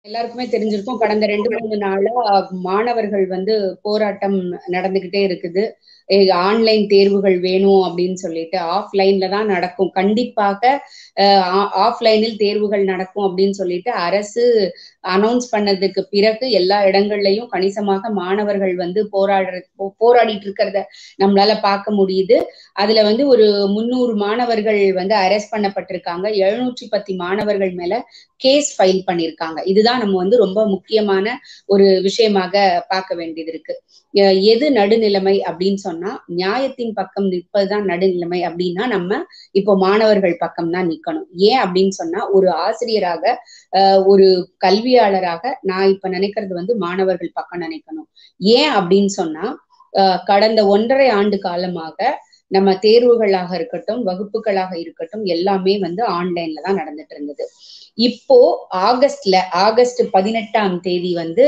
எல்லாருக்குமே தெரிஞ்சிருக்கும் கடந்த ரெண்டு மூணு நாளா மாணவர்கள் வந்து போராட்டம் நடந்துகிட்டே இருக்குது ஆன்லைன் தேர்வுகள் வேணும் அப்படின்னு சொல்லிட்டு ஆஃப்லைன்ல தான் நடக்கும் கண்டிப்பாக ஆஃப்லைனில் தேர்வுகள் நடக்கும் அப்படின்னு சொல்லிட்டு அரசு அனௌன்ஸ் பண்ணதுக்கு பிறகு எல்லா இடங்கள்லயும் கணிசமாக மாணவர்கள் வந்து போராடுற போராடிட்டு இருக்கிறத நம்மளால பார்க்க முடியுது அதுல வந்து ஒரு முன்னூறு மாணவர்கள் வந்து அரெஸ்ட் பண்ணப்பட்டிருக்காங்க எழுநூற்றி பத்து மாணவர்கள் மேல கேஸ் ஃபைல் பண்ணிருக்காங்க இதுதான் நம்ம வந்து ரொம்ப முக்கியமான ஒரு விஷயமாக பார்க்க வேண்டியது இருக்கு எது நடுநிலைமை அப்படின்னு சொன்னா நியாயத்தின் பக்கம் நிற்பதுதான் நடுநிலைமை அப்படின்னா நம்ம இப்போ மாணவர்கள் பக்கம் தான் நிக்கணும் ஏன் அப்படின்னு சொன்னா ஒரு ஆசிரியராக ஒரு கல்வியாளராக நான் இப்ப நினைக்கிறது வந்து மாணவர்கள் பக்கம் நினைக்கணும் ஏன் அப்படின்னு சொன்னா கடந்த ஒன்றரை ஆண்டு காலமாக நம்ம தேர்வுகளாக இருக்கட்டும் வகுப்புகளாக இருக்கட்டும் எல்லாமே வந்து ஆன்லைன்ல தான் நடந்துட்டு இருந்தது இப்போ ஆகஸ்ட்ல ஆகஸ்ட் பதினெட்டாம் தேதி வந்து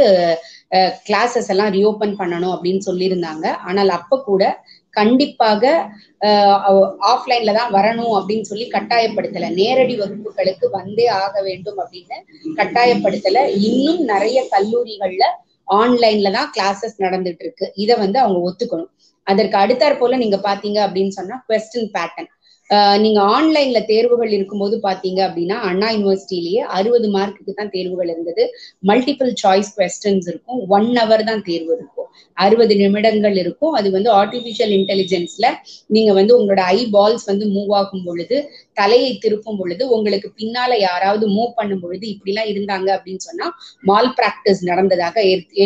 கிளாஸஸ் எல்லாம் ரீஓபன் பண்ணணும் அப்படின்னு சொல்லியிருந்தாங்க ஆனால் அப்ப கூட கண்டிப்பாக ஆஃப்லைன்ல தான் வரணும் அப்படின்னு சொல்லி கட்டாயப்படுத்தல நேரடி வகுப்புகளுக்கு வந்தே ஆக வேண்டும் அப்படின்னு கட்டாயப்படுத்தல இன்னும் நிறைய கல்லூரிகள்ல ஆன்லைன்ல தான் கிளாஸஸ் நடந்துட்டு இருக்கு இதை வந்து அவங்க ஒத்துக்கணும் அதற்கு அடுத்தாற் போல நீங்க பாத்தீங்க அப்படின்னு சொன்னா கொஸ்டின் பேட்டர்ன் நீங்க ஆன்லைன்ல தேர்வுகள் இருக்கும்போது பாத்தீங்க அப்படின்னா அண்ணா யூனிவர்சிட்டிலேயே அறுபது மார்க்குக்கு தான் தேர்வுகள் இருந்தது மல்டிபிள் சாய்ஸ் கொஸ்டின்ஸ் இருக்கும் ஒன் ஹவர் தான் தேர்வு இருக்கும் அறுபது நிமிடங்கள் இருக்கும் அது வந்து ஆர்டிபிஷியல் இன்டெலிஜென்ஸ்ல நீங்க வந்து உங்களோட ஐ பால்ஸ் வந்து மூவ் ஆகும் பொழுது தலையை திருப்பும் பொழுது உங்களுக்கு பின்னால யாராவது மூவ் பண்ணும் பொழுது இப்படி எல்லாம் இருந்தாங்க அப்படின்னு சொன்னா மால் பிராக்டிஸ் நடந்ததாக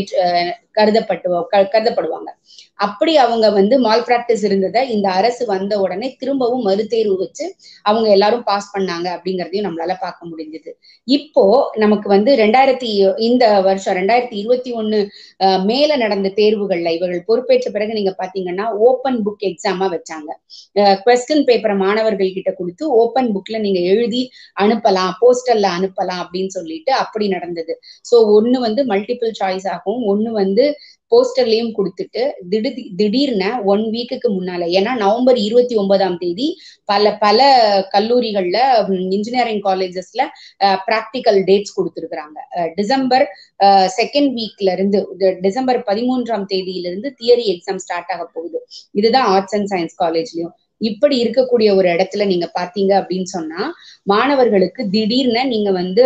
கருதப்பட்டு கருதப்படுவாங்க அப்படி அவங்க வந்து மால் பிராக்டிஸ் இருந்ததை இந்த அரசு வந்த உடனே திரும்பவும் மறுதேர்வு வச்சு அவங்க எல்லாரும் பாஸ் பண்ணாங்க அப்படிங்கறதையும் நம்மளால பார்க்க முடிஞ்சது இப்போ நமக்கு வந்து ரெண்டாயிரத்தி இந்த வருஷம் ரெண்டாயிரத்தி இருபத்தி ஒண்ணு மேல நடந்த தேர்வுகள்ல இவர்கள் பொறுப்பேற்ற பிறகு நீங்க பாத்தீங்கன்னா ஓப்பன் புக் எக்ஸாமா வச்சாங்க கொஸ்டின் பேப்பரை மாணவர்கள் கிட்ட கொடுத்து ஓப்பன் புக்ல நீங்க எழுதி அனுப்பலாம் போஸ்டல்ல அனுப்பலாம் அப்படின்னு சொல்லிட்டு அப்படி நடந்தது சோ ஒண்ணு வந்து மல்டிபிள் சாய்ஸ் ஆகும் ஒண்ணு வந்து போஸ்டர்லயும் கொடுத்துட்டு திடீர் திடீர்னு ஒன் வீக்குக்கு முன்னால ஏன்னா நவம்பர் இருபத்தி ஒன்பதாம் தேதி பல பல கல்லூரிகள்ல இன்ஜினியரிங் காலேஜஸ்ல பிராக்டிக்கல் டேட்ஸ் கொடுத்துருக்குறாங்க டிசம்பர் செகண்ட் வீக்ல இருந்து டிசம்பர் பதிமூன்றாம் தேதியிலிருந்து தியரி எக்ஸாம் ஸ்டார்ட் ஆக போகுது இதுதான் ஆர்ட்ஸ் அண்ட் சயின்ஸ் காலேஜ்லயும் இப்படி இருக்கக்கூடிய ஒரு இடத்துல நீங்க பாத்தீங்க அப்படின்னு சொன்னா மாணவர்களுக்கு திடீர்னு நீங்க வந்து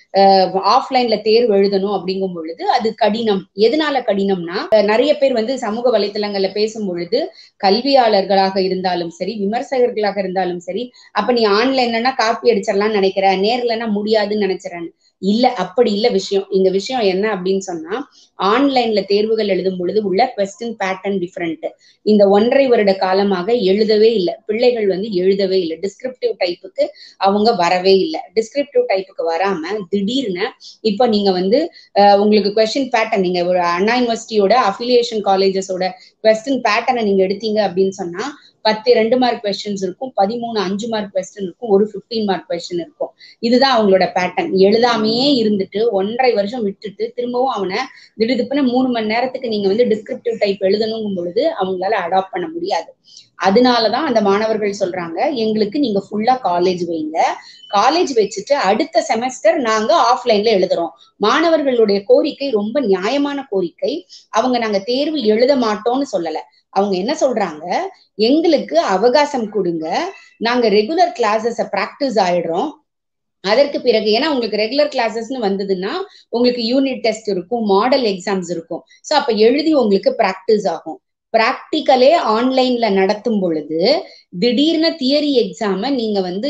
ஆஃப்லைன்ல தேர்வு எழுதணும் அப்படிங்கும் பொழுது அது கடினம் எதனால கடினம்னா நிறைய பேர் வந்து சமூக வலைத்தளங்கள்ல பேசும் பொழுது கல்வியாளர்களாக இருந்தாலும் சரி விமர்சகர்களாக இருந்தாலும் சரி அப்ப நீ ஆன்லைன்லன்னா காப்பி அடிச்சிடலாம்னு நினைக்கிற நேர்லன்னா முடியாதுன்னு நினைச்சிறேன் இல்ல அப்படி இல்ல விஷயம் இந்த விஷயம் என்ன அப்படின்னு சொன்னா ஆன்லைன்ல தேர்வுகள் எழுதும் பொழுது உள்ள கொஸ்டின் பேட்டர்ன் டிஃப்ரெண்ட் இந்த ஒன்றரை வருட காலமாக எழுதவே இல்லை பிள்ளைகள் வந்து எழுதவே இல்லை டிஸ்கிரிப்டிவ் டைப்புக்கு அவங்க வரவே இல்லை டிஸ்கிரிப்டிவ் டைப்புக்கு வராம திடீர்னு இப்ப நீங்க வந்து உங்களுக்கு கொஸ்டின் பேட்டர்ன் நீங்க ஒரு அண்ணா யூனிவர்சிட்டியோட அஃபிலியேஷன் காலேஜஸோட கொஸ்டின் பேட்டர்னை நீங்க எடுத்தீங்க அப்படின்னு சொன்னா பத்து ரெண்டு மார்க் கொஸ்டின்ஸ் இருக்கும் பதிமூணு அஞ்சு மார்க் கொஸ்டின் இருக்கும் ஒரு பிப்டீன் மார்க் கொஸ்டின் இருக்கும் இதுதான் அவங்களோட பேட்டர்ன் எழுதாமையே இருந்துட்டு ஒன்றரை வருஷம் விட்டுட்டு திரும்பவும் அவனை திடுதுப்புன்னு மூணு மணி நேரத்துக்கு நீங்க வந்து டிஸ்கிரிப்டிவ் டைப் எழுதணுங்கும் பொழுது அவங்களால அடாப்ட் பண்ண முடியாது அதனாலதான் அந்த மாணவர்கள் சொல்றாங்க எங்களுக்கு நீங்க ஃபுல்லா காலேஜ் வைங்க காலேஜ் வச்சுட்டு அடுத்த செமஸ்டர் நாங்க ஆஃப்லைன்ல எழுதுறோம் மாணவர்களுடைய கோரிக்கை ரொம்ப நியாயமான கோரிக்கை அவங்க நாங்க தேர்வு எழுத மாட்டோம்னு சொல்லல அவங்க என்ன சொல்றாங்க எங்களுக்கு அவகாசம் கொடுங்க நாங்க ரெகுலர் கிளாஸஸ பிராக்டிஸ் ஆயிடுறோம் அதற்கு பிறகு ஏன்னா உங்களுக்கு ரெகுலர் கிளாஸஸ்னு வந்ததுன்னா உங்களுக்கு யூனிட் டெஸ்ட் இருக்கும் மாடல் எக்ஸாம்ஸ் இருக்கும் ஸோ அப்ப எழுதி உங்களுக்கு ப்ராக்டிஸ் ஆகும் ப்ராக்டிக்கலே ஆன்லைன்ல நடத்தும் பொழுது திடீர்னு தியரி எக்ஸாம நீங்க வந்து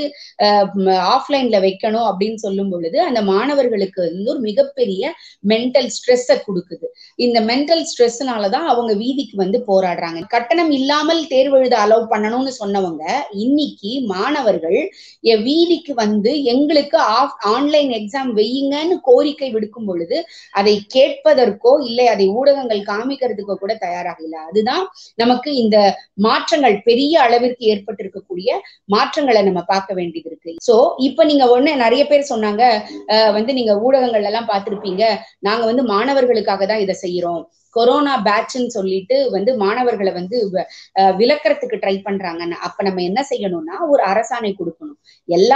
ஆஃப்லைன்ல வைக்கணும் அப்படின்னு சொல்லும் பொழுது அந்த மாணவர்களுக்கு வந்து ஒரு மிகப்பெரிய மென்டல் ஸ்ட்ரெஸ்ஸை கொடுக்குது இந்த மென்டல் ஸ்ட்ரெஸ்னாலதான் அவங்க வீதிக்கு வந்து போராடுறாங்க கட்டணம் இல்லாமல் தேர்வு எழுத அலோவ் பண்ணணும்னு சொன்னவங்க இன்னைக்கு மாணவர்கள் வீதிக்கு வந்து எங்களுக்கு ஆஃப் ஆன்லைன் எக்ஸாம் வெய்யுங்கன்னு கோரிக்கை விடுக்கும் பொழுது அதை கேட்பதற்கோ இல்லை அதை ஊடகங்கள் காமிக்கிறதுக்கோ கூட தயாராக இல்லை அதுதான் நமக்கு இந்த மாற்றங்கள் பெரிய அளவிற்கு ஏற்பட்டிருக்கக்கூடிய மாற்றங்களை நம்ம பார்க்க வேண்டியது இருக்கு சோ இப்ப நீங்க ஒண்ணு நிறைய பேர் சொன்னாங்க வந்து நீங்க ஊடகங்கள் எல்லாம் பார்த்திருப்பீங்க நாங்க வந்து மாணவர்களுக்காக தான் இதை செய்யறோம் கொரோனா பேட்ச்னு சொல்லிட்டு வந்து மாணவர்களை வந்து விளக்கறதுக்கு ட்ரை பண்றாங்கன்னு அப்ப நம்ம என்ன செய்யணும்னா ஒரு அரசாணை கொடுக்கணும் எல்லா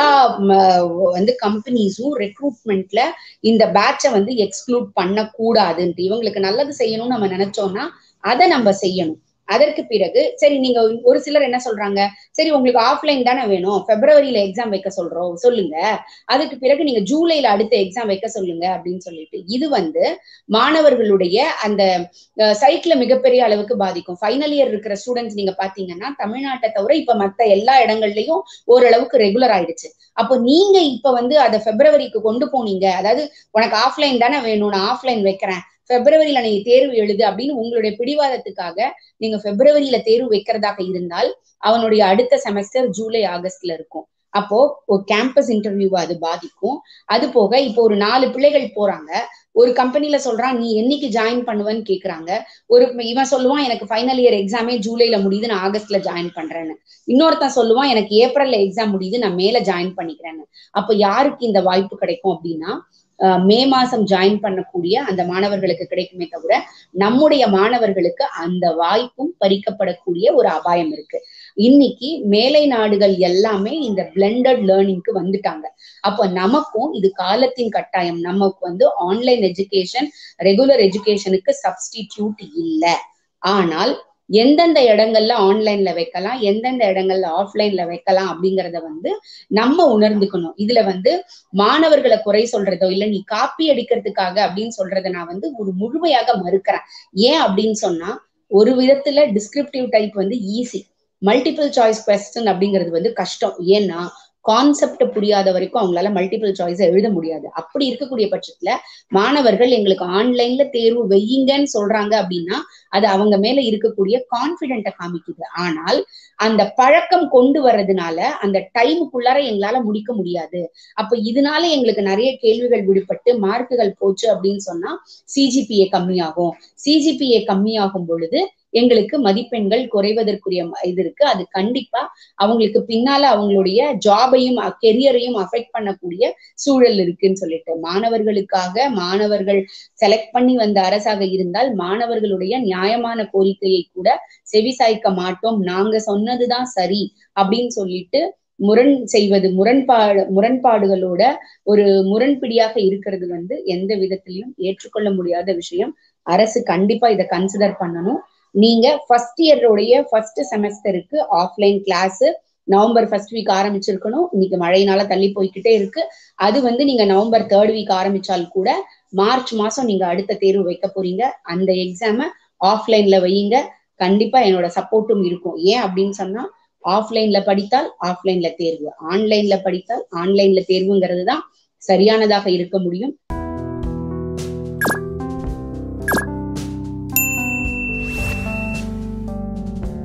வந்து கம்பெனிஸும் ரெக்ரூட்மெண்ட்ல இந்த பேட்சை வந்து எக்ஸ்க்ளூட் பண்ணக்கூடாதுன்ட்டு இவங்களுக்கு நல்லது செய்யணும்னு நம்ம நினைச்சோம்னா அதை நம்ம செய்யணும் அதற்கு பிறகு சரி நீங்க ஒரு சிலர் என்ன சொல்றாங்க சரி உங்களுக்கு ஆஃப்லைன் தானே வேணும் பிப்ரவரியில எக்ஸாம் வைக்க சொல்றோம் சொல்லுங்க அதுக்கு பிறகு நீங்க ஜூலைல அடுத்த எக்ஸாம் வைக்க சொல்லுங்க அப்படின்னு சொல்லிட்டு இது வந்து மாணவர்களுடைய அந்த சைட்ல மிகப்பெரிய அளவுக்கு பாதிக்கும் ஃபைனல் இயர் இருக்கிற ஸ்டூடெண்ட்ஸ் நீங்க பாத்தீங்கன்னா தமிழ்நாட்டை தவிர இப்ப மத்த எல்லா இடங்கள்லயும் ஓரளவுக்கு ரெகுலர் ஆயிடுச்சு அப்போ நீங்க இப்ப வந்து அதை பிப்ரவரிக்கு கொண்டு போனீங்க அதாவது உனக்கு ஆஃப்லைன் தானே வேணும் நான் ஆஃப்லைன் வைக்கிறேன் பிப்ரவரியில நீங்க தேர்வு எழுது அப்படின்னு உங்களுடைய பிடிவாதத்துக்காக நீங்க பிப்ரவரியில தேர்வு வைக்கிறதாக இருந்தால் அவனுடைய அடுத்த செமஸ்டர் ஜூலை ஆகஸ்ட்ல இருக்கும் அப்போ ஒரு கேம்பஸ் இன்டர்வியூவை அது பாதிக்கும் அது போக இப்போ ஒரு நாலு பிள்ளைகள் போறாங்க ஒரு கம்பெனில சொல்றான் நீ என்னைக்கு ஜாயின் பண்ணுவேன்னு கேக்குறாங்க ஒரு இவன் சொல்லுவான் எனக்கு ஃபைனல் இயர் எக்ஸாமே ஜூலைல முடியுது நான் ஆகஸ்ட்ல ஜாயின் பண்றேன்னு இன்னொருத்தன் சொல்லுவான் எனக்கு ஏப்ரல்ல எக்ஸாம் முடியுது நான் மேல ஜாயின் பண்ணிக்கிறேன்னு அப்ப யாருக்கு இந்த வாய்ப்பு கிடைக்கும் அப்படின்னா மே மாசம் ஜாயின் பண்ணக்கூடிய அந்த மாணவர்களுக்கு கிடைக்குமே தவிர நம்முடைய மாணவர்களுக்கு அந்த வாய்ப்பும் பறிக்கப்படக்கூடிய ஒரு அபாயம் இருக்கு இன்னைக்கு மேலை நாடுகள் எல்லாமே இந்த பிளெண்டட் லேர்னிங்க்கு வந்துட்டாங்க அப்போ நமக்கும் இது காலத்தின் கட்டாயம் நமக்கு வந்து ஆன்லைன் எஜுகேஷன் ரெகுலர் எஜுகேஷனுக்கு சப்ஸ்டிடியூட் இல்லை ஆனால் எந்தெந்த இடங்கள்ல ஆன்லைன்ல வைக்கலாம் எந்தெந்த இடங்கள்ல ஆஃப்லைன்ல வைக்கலாம் அப்படிங்கறத வந்து நம்ம உணர்ந்துக்கணும் இதுல வந்து மாணவர்களை குறை சொல்றதோ இல்ல நீ காப்பி அடிக்கிறதுக்காக அப்படின்னு சொல்றத நான் வந்து ஒரு முழுமையாக மறுக்கிறேன் ஏன் அப்படின்னு சொன்னா ஒரு விதத்துல டிஸ்கிரிப்டிவ் டைப் வந்து ஈஸி மல்டிபிள் சாய்ஸ் கொஸ்டின் அப்படிங்கிறது வந்து கஷ்டம் ஏன்னா கான்செப்ட் புரியாத வரைக்கும் அவங்களால மல்டிபிள் சாய்ஸ் எழுத முடியாது அப்படி இருக்கக்கூடிய பட்சத்துல மாணவர்கள் எங்களுக்கு ஆன்லைன்ல தேர்வு வையுங்கன்னு சொல்றாங்க அப்படின்னா அது அவங்க மேல இருக்கக்கூடிய கான்பிடென்ட்டை காமிக்குது ஆனால் அந்த பழக்கம் கொண்டு வர்றதுனால அந்த டைமுக்குள்ளார எங்களால முடிக்க முடியாது அப்ப இதனால எங்களுக்கு நிறைய கேள்விகள் விடுபட்டு மார்க்குகள் போச்சு அப்படின்னு சொன்னா சிஜிபிஏ கம்மியாகும் சிஜிபிஏ கம்மியாகும் பொழுது எங்களுக்கு மதிப்பெண்கள் குறைவதற்குரிய இது இருக்கு அது கண்டிப்பா அவங்களுக்கு பின்னால அவங்களுடைய ஜாபையும் கெரியரையும் அஃபெக்ட் பண்ணக்கூடிய சூழல் இருக்குன்னு சொல்லிட்டு மாணவர்களுக்காக மாணவர்கள் செலக்ட் பண்ணி வந்த அரசாக இருந்தால் மாணவர்களுடைய நியாயமான கோரிக்கையை கூட செவிசாய்க்க மாட்டோம் நாங்க சொன்னதுதான் சரி அப்படின்னு சொல்லிட்டு முரண் செய்வது முரண்பாடு முரண்பாடுகளோட ஒரு முரண்பிடியாக இருக்கிறது வந்து எந்த விதத்திலையும் ஏற்றுக்கொள்ள முடியாத விஷயம் அரசு கண்டிப்பா இதை கன்சிடர் பண்ணணும் நீங்க ஃபர்ஸ்ட் இயருடைய ஃபர்ஸ்ட் செமஸ்டருக்கு offline class November first week ஆரம்பிச்சிருக்கணும் இன்னைக்கு மழையினால தள்ளி போய்கிட்டே இருக்கு அது வந்து நீங்க நவம்பர் தேர்ட் வீக் ஆரம்பிச்சால் கூட மார்ச் மாசம் நீங்க அடுத்த தேர்வு வைக்க போறீங்க அந்த எக்ஸாம ஆஃப்லைன்ல வையுங்க கண்டிப்பா என்னோட சப்போர்ட்டும் இருக்கும் ஏன் அப்படின்னு சொன்னா ஆஃப்லைன்ல படித்தால் ஆஃப்லைன்ல தேர்வு ஆன்லைன்ல படித்தால் ஆன்லைன்ல தேர்வுங்கிறது தான் சரியானதாக இருக்க முடியும்